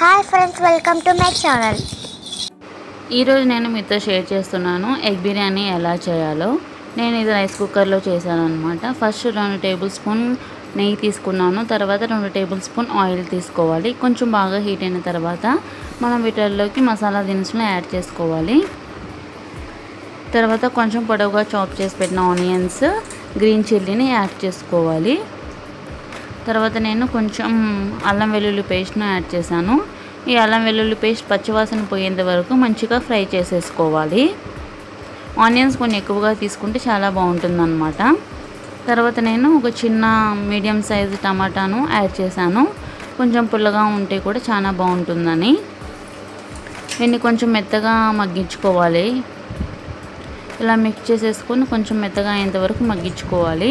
hi friends welcome to my channel ఈరోజు నేను మీతో షేర్ చేస్తున్నాను ఎగ్ బిర్యానీ ఎలా చేయాలో నేను ఇది రైస్ కుక్కర్లో చేశాను అనమాట ఫస్ట్ రెండు టేబుల్ స్పూన్ నెయ్యి తీసుకున్నాను తర్వాత రెండు టేబుల్ స్పూన్ ఆయిల్ తీసుకోవాలి కొంచెం బాగా హీట్ అయిన తర్వాత మనం వీటిల్లోకి మసాలా దినుసులు యాడ్ చేసుకోవాలి తర్వాత కొంచెం పొడవుగా చాప్ చేసి పెట్టిన ఆనియన్స్ గ్రీన్ చిల్లీని యాడ్ చేసుకోవాలి తర్వాత నేను కొంచెం అల్లం వెల్లుల్లి పేస్ట్ను యాడ్ చేశాను ఈ అల్లం వెల్లుల్లి పేస్ట్ పచ్చివాసన పోయేంత వరకు మంచిగా ఫ్రై చేసేసుకోవాలి ఆనియన్స్ కొన్ని ఎక్కువగా తీసుకుంటే చాలా బాగుంటుందన్నమాట తర్వాత నేను ఒక చిన్న మీడియం సైజు టమాటాను యాడ్ చేశాను కొంచెం పుల్లగా ఉంటే కూడా చాలా బాగుంటుందని దీన్ని కొంచెం మెత్తగా మగ్గించుకోవాలి ఇలా మిక్స్ చేసేసుకొని కొంచెం మెత్తగా అయ్యేంత వరకు మగ్గించుకోవాలి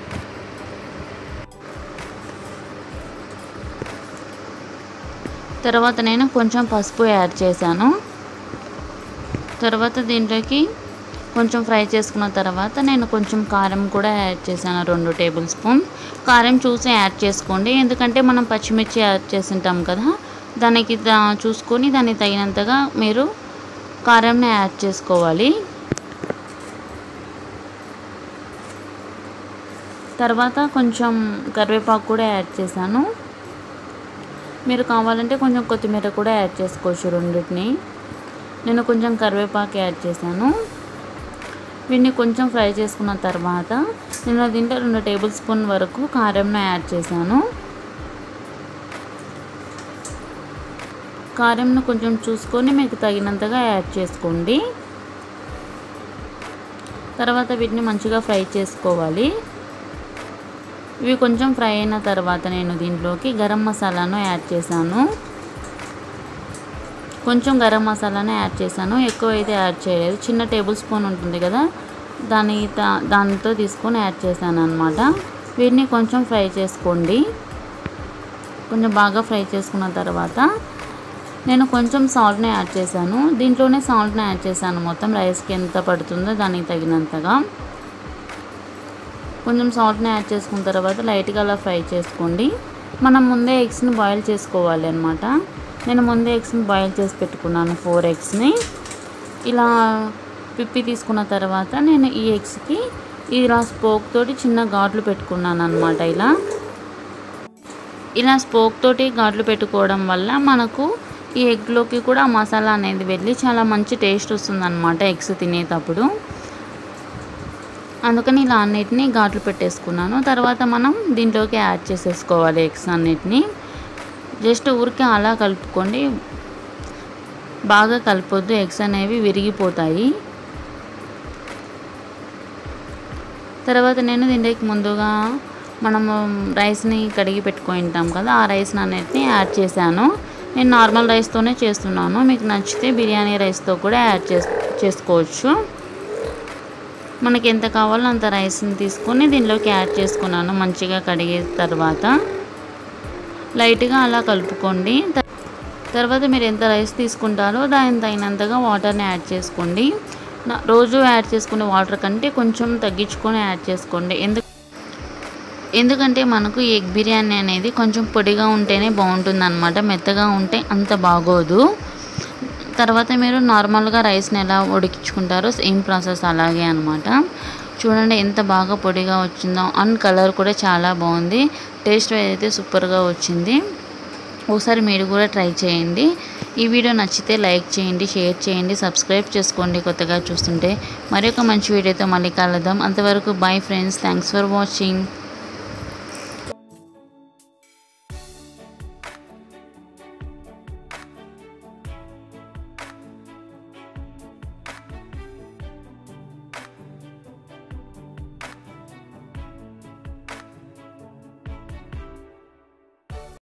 తర్వాత నేను కొంచెం పసుపు యాడ్ చేశాను తర్వాత దీంట్లోకి కొంచెం ఫ్రై చేసుకున్న తర్వాత నేను కొంచెం కారం కూడా యాడ్ చేశాను రెండు టేబుల్ స్పూన్ కారం చూసి యాడ్ చేసుకోండి ఎందుకంటే మనం పచ్చిమిర్చి యాడ్ చేసింటాం కదా దానికి దా- చూసుకొని దానికి తగినంతగా మీరు కారంని యాడ్ చేసుకోవాలి తర్వాత కొంచెం కరివేపాకు కూడా యాడ్ చేశాను మీరు కావాలంటే కొంచెం కొత్తిమీర కూడా యాడ్ చేసుకోవచ్చు రెండింటిని నేను కొంచెం కరివేపాకు యాడ్ చేశాను వీటిని కొంచెం ఫ్రై చేసుకున్న తర్వాత నేను దీంట్లో రెండు టేబుల్ స్పూన్ వరకు కారంను యాడ్ చేశాను కారంను కొంచెం చూసుకొని మీకు తగినంతగా యాడ్ చేసుకోండి తర్వాత వీటిని మంచిగా ఫ్రై చేసుకోవాలి ఇవి కొంచెం ఫ్రై అయిన తర్వాత నేను దీంట్లోకి గరం మసాలాను యాడ్ చేశాను కొంచెం గరం మసాలాను యాడ్ చేశాను ఎక్కువ అయితే యాడ్ చేయలేదు చిన్న టేబుల్ స్పూన్ ఉంటుంది కదా దాని తా- దానితో తీసుకొని యాడ్ చేశాను అనమాట వీటిని కొంచెం ఫ్రై చేసుకోండి కొంచెం బాగా ఫ్రై చేసుకున్న తర్వాత నేను కొంచెం సాల్ట్ని యాడ్ చేశాను దీంట్లోనే సాల్ట్ని యాడ్ చేశాను మొత్తం రైస్కి ఎంత పడుతుందో దానికి తగినంతగా కొంచెం సాల్ట్ని యాడ్ చేసుకున్న తర్వాత లైట్గా అలా ఫ్రై చేసుకోండి మనం ముందే ఎగ్స్ని బాయిల్ చేసుకోవాలి అనమాట నేను ముందే ఎగ్స్ని బాయిల్ చేసి పెట్టుకున్నాను ఫోర్ ఎగ్స్ని ఇలా పిప్పి తీసుకున్న తర్వాత నేను ఈ ఎగ్స్కి ఇలా స్పోక్ తోటి చిన్న ఘాట్లు పెట్టుకున్నాను అనమాట ఇలా ఇలా స్పోక్ తోటి ఘాట్లు పెట్టుకోవడం వల్ల మనకు ఈ ఎగ్లోకి కూడా ఆ మసాలా అనేది వెళ్ళి చాలా మంచి టేస్ట్ వస్తుందన్నమాట ఎగ్స్ తినేటప్పుడు అందుకని ఇలా అన్నిటిని ఘాట్లు పెట్టేసుకున్నాను తర్వాత మనం దీంట్లోకి యాడ్ చేసేసుకోవాలి ఎగ్స్ అన్నిటిని జస్ట్ ఊరికే అలా కలుపుకోండి బాగా కలపొద్దు ఎగ్స్ అనేవి విరిగిపోతాయి తర్వాత నేను దీంట్లోకి ముందుగా మనము రైస్ని కడిగి పెట్టుకొని ఉంటాం కదా ఆ రైస్ని అన్నిటిని యాడ్ చేశాను నేను నార్మల్ రైస్తోనే చేస్తున్నాను మీకు నచ్చితే బిర్యానీ రైస్తో కూడా యాడ్ చేస్ చేసుకోవచ్చు మనకి ఎంత కావాలో అంత రైస్ని తీసుకొని దీనిలోకి యాడ్ చేసుకున్నాను మంచిగా కడిగిన తర్వాత లైట్గా అలా కలుపుకోండి త- తర్వాత మీరు ఎంత రైస్ తీసుకుంటారో దాని తగినంతగా వాటర్ని యాడ్ చేసుకోండి నా- రోజు యాడ్ చేసుకునే వాటర్ కంటే కొంచెం తగ్గించుకొని యాడ్ చేసుకోండి ఎందుకు ఎందుకంటే మనకు ఎగ్ బిర్యానీ అనేది కొంచెం పొడిగా ఉంటేనే బాగుంటుంది అనమాట మెత్తగా ఉంటే అంత బాగోదు తర్వాత మీరు నార్మల్గా రైస్ని ఎలా ఉడికించుకుంటారో సేమ్ ప్రాసెస్ అలాగే అనమాట చూడండి ఎంత బాగా పొడిగా వచ్చిందో అండ్ కలర్ కూడా చాలా బాగుంది టేస్ట్ అయితే సూపర్గా వచ్చింది ఒకసారి మీరు కూడా ట్రై చేయండి ఈ వీడియో నచ్చితే లైక్ చేయండి షేర్ చేయండి సబ్స్క్రైబ్ చేసుకోండి కొత్తగా చూస్తుంటే మరి ఒక మంచి వీడియోతో మళ్ళీ కలుద్దాం అంతవరకు bye friends thanks for watching